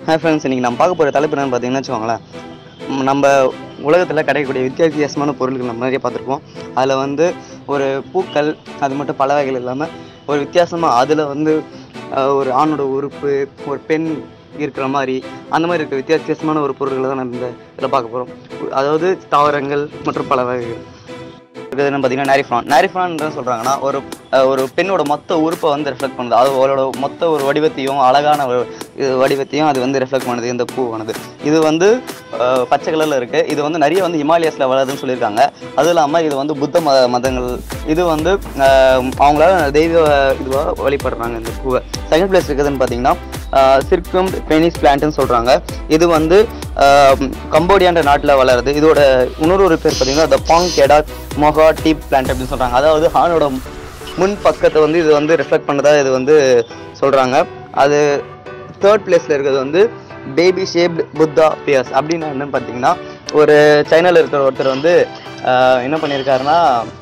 Hi friends இன்றைக்கி நம்ம பார்க்க போகிற தலைப்பு என்னன்னு பார்த்தீங்கன்னா வச்சுக்கோங்களேன் ம், நம்ம உலகத்தில் கிடைக்கக்கூடிய வித்தியாச வித்தியாசமான பொருட்கள் நம்ம நிறைய பார்த்துருப்போம் அதில் வந்து ஒரு பூக்கள் அது மட்டும் பல வகைகள் இல்லாமல் ஒரு வித்தியாசமாக அதில் வந்து அஹ், ஒரு ஆணோட உறுப்பு ஒரு பெண் இருக்கிற மாதிரி அந்த மாதிரி இருக்க வித்தியாச வித்தியாசமான ஒரு பொருட்களை தான் நம்ம இந்த இதில் பார்க்க போகிறோம் அதாவது தாவரங்கள் மற்றும் பல வகைகள் இருக்கிறது என்ன பார்த்தீங்கன்னா நேரிஃப்ரான் நேரிஃப்ரான் சொல்கிறாங்கன்னா ஒரு அஹ், ஒரு பெண்ணோட மொத்த உறுப்பை வந்து ரெஃப்ளெக்ட் பண்ணுது அது அவளோட மொத்த ஒரு வடிவத்தையும் அழகான ஒரு இது வடிவத்தையும் அது வந்து ரெஃப்ளெக்ட் பண்ணுது இந்த பூவானது இது வந்து அஹ், பச்சை கலரில் இருக்குது இது வந்து நிறைய வந்து ஹிமாலயஸில் வளருதுன்னு சொல்லியிருக்காங்க அதுவும் இல்லாமல் இது வந்து புத்த மத மதங்கள் இது வந்து அஹ், அவங்களால தெய்வ இதுவாக வழிபடுறாங்க இந்த பூவை செகண்ட் பிளேஸ் இருக்குதுன்னு பார்த்தீங்கன்னா சிர்க்கும் பெனிஸ் பிளான்ட்னு சொல்கிறாங்க இது வந்து ஆஹ், கம்போடியான்ற நாட்டில் வளருது இதோட இன்னொரு பேர் பார்த்தீங்கன்னா த பாங் கெடா மொஹா டீப் பிளான்ட் அப்படின்னு சொல்கிறாங்க அதாவது ஆணோட முன் பக்கத்தை வந்து இது வந்து ரிஃப்ளெக்ட் பண்ணதா இது வந்து சொல்கிறாங்க அது தேர்ட் பிளேஸில் இருக்கிறது வந்து பேபி ஷேப்டு புத்தா பியர்ஸ் அப்படின்னா என்னன்னு பார்த்தீங்கன்னா ஒரு சைனாவில் இருக்கிற ஒருத்தர் வந்து ஆஹ், என்ன பண்ணியிருக்காருன்னா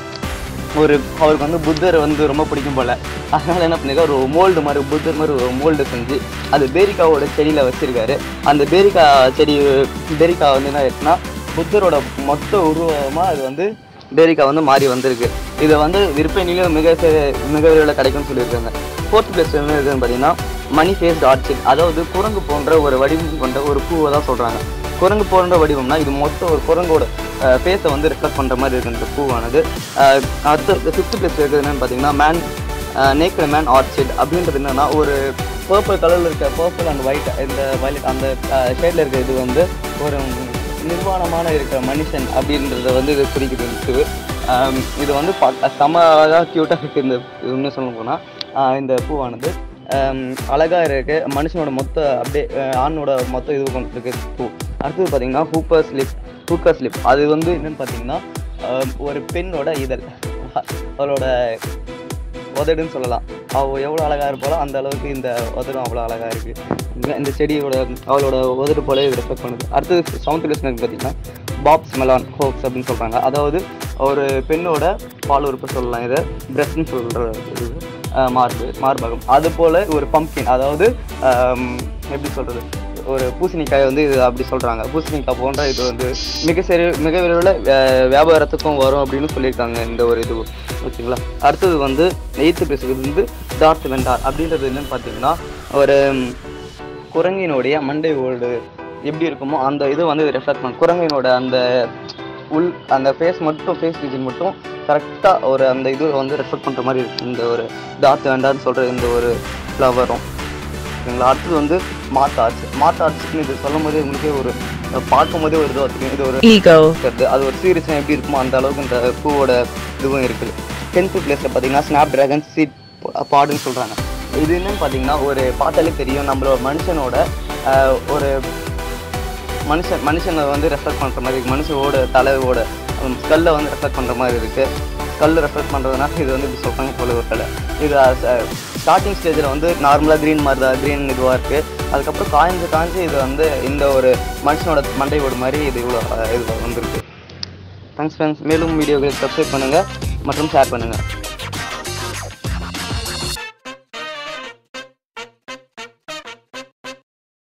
ஒரு அவருக்கு வந்து புத்தர் வந்து ரொம்ப பிடிக்கும் போல அதனால என்ன பண்ணிருக்காரு ஒரு மோல்டு மாதிரி புத்தர் மாதிரி ஒரு மோல்டு செஞ்சு அது பேரிக்காவோட செடியில் வச்சிருக்காரு அந்த பேரிக்கா செடி பேரிக்கா வந்து என்ன ஆயிடுச்சுன்னா புத்தரோட மொத்த உருவமாக அது வந்து பேரிக்கா வந்து மாறி வந்திருக்கு இதை வந்து விற்பனையிலும் மிக சே- மிக விரைவில் கிடைக்கும்னு சொல்லியிருக்காங்க ஃபோர்த் பிளேஸ் என்ன இருக்குதுன்னு பார்த்தீங்கன்னா மணி ஃபேஸ்ட் ஆர்ச்சிட் அதாவது குரங்கு போன்ற ஒரு வடிவம் கொண்ட ஒரு பூவை தான் சொல்கிறாங்க குரங்கு போன்ற வடிவம்னா இது மொத்தம் ஒரு குரங்கோட ஃபேஸை வந்து ரிஃப்ளெக்ட் பண்ணுற மாதிரி இருக்கு இந்த பூவானது அஹ், அடுத்த ஃபிஃப்த் பிளேஸ் இருக்குது என்னன்னு பார்த்தீங்கன்னா மேன் நேக்கட் மேன் ஆர்ச்சிட் அப்படின்றது என்னன்னா ஒரு பர்பிள் கலரில் இருக்க பர்பிள் அண்ட் ஒயிட் இந்த வயலட் அந்த ஷேடில் இருக்க இது வந்து ஒரு நிர்வாணமான இருக்கிற மனுஷன் அப்படின்றத வந்து இது குறிக்குது இந்த பூ. ஆம், இது வந்து பா- செம அழகாக க்யூட்டாக இருக்குது இந்த இன்னும் சொல்ல போனால் இந்த பூவானது ஆம், அழகா இருக்கு மனுஷனோட மொத்த அப்படியே அஹ், ஆணோட மொத்த இது கொண்டு இருக்கு பூ அடுத்தது பார்த்தீங்கன்னா ஹூப்பர் ஸ்லிப் ஹூக்கர் ஸ்லிப் அது வந்து என்னன்னு பார்த்தீங்கன்னா ஆம், ஒரு பெண்ணோட இதழ் அவளோட உதடுன்னு சொல்லலாம் அவள் எவ்வளோ அழகாக இருப்பாளோ அந்த அளவுக்கு இந்த உதடும் அவ்வளோ அழகாக இருக்குது இந்த செடியோட அவளோட உதடு போல இது ரெஃபெக்ட் பண்ணுது அடுத்தது சவுண்ட் லிஸ்னர் பார்த்தீங்கன்னா பாப்ஸ் மெலான் ஹோப்ஸ் அப்படின்னு சொல்கிறாங்க அதாவது ஒரு பெண்ணோட பால் உறுப்பு சொல்லலாம் இதை பிரஸ்ட்னு சொல்கிற இது அஹ், மார்பு மார்பகம் அது போல் ஒரு பம்ப்கின் அதாவது ஆம், எப்படி சொல்கிறது ஒரு பூசணிக்காய் வந்து இது அப்படி சொல்கிறாங்க பூசணிக்காய் போன்ற இது வந்து மிக சரி மிக விரைவில் வே- வியாபாரத்துக்கும் வரும் அப்படின்னு சொல்லியிருக்காங்க இந்த ஒரு இது ஓகேங்களா அடுத்தது வந்து எயித்து பிளேஸுக்கு வந்து டார்த் வெண்டார் அப்படின்றது என்னன்னு பார்த்தீங்கன்னா ஒரு ம், குரங்கினுடைய மண்டை ஓடு எப்படி இருக்குமோ அந்த இது வந்து ரெஃப்ளெக்ட் பண்ணும் குரங்கினோட அந்த உள் அந்த ஃபேஸ் மட்டும் ஃபேஸ் ரீஜன் மட்டும் கரெக்டாக ஒரு அந்த இது வந்து ரெஃப்ளெக்ட் பண்ணுற மாதிரி இருக்கு இந்த ஒரு டார்த் வெண்டார்னு சொல்கிற இந்த ஒரு ஃப்ளவரும் ஓகேங்களா அடுத்தது வந்து மாத் ஆர்ட்ஸ் மாத் ஆர்ட்ஸ்னு இது சொல்லும் போதே உங்களுக்கே ஒரு பார்க்கும் போதே ஒரு இதுவாக தெரியும் இது ஒரு ego, இருக்கிறது அது ஒரு சீரியஸாக எப்படி இருக்குமோ அந்த அளவுக்கு இந்த பூவோட இதுவும் இருக்குது டென்த்து பிளேஸில் பார்த்தீங்கன்னா ஸ்னாப் டிராகன் சீட் பாடுன்னு சொல்கிறாங்க இது என்னன்னு பார்த்தீங்கன்னா ஒரு பார்த்தாலே தெரியும் நம்மளோட மனுஷனோட ஆஹ், ஒரு மனுஷன் மனுஷனை வந்து ரெஃப்ளெக்ட் பண்ணுற மாதிரி இருக்கு மனுஷனோட தலையோட ஸ்கல்லை வந்து ரெஃப்ளெக்ட் பண்ணுற மாதிரி இருக்குது ஸ்கல் ரெஃப்ளெக்ட் பண்ணுறதுனால இது வந்து இப்படி சொல்கிறாங்க போல ஒரு கலை இது ஸ்டார்டிங் ஸ்டேஜில் வந்து நார்மலாக க்ரீன் மாதிரி தான் க்ரீன் இதுவாக இருக்குது அதுக்கப்புறம் காய்ஞ்சு காய்ஞ்சு இது வந்து இந்த ஒரு மனுஷனோட மண்டையோட மாதிரி இது இவ்வளோ இது வந்திருக்கு தேங்க்ஸ் ஃப்ரெண்ட்ஸ் மேலும் வீடியோக்களை சப்ஸ்கிரைப் பண்ணுங்கள் மற்றும் ஷேர் பண்ணுங்கள்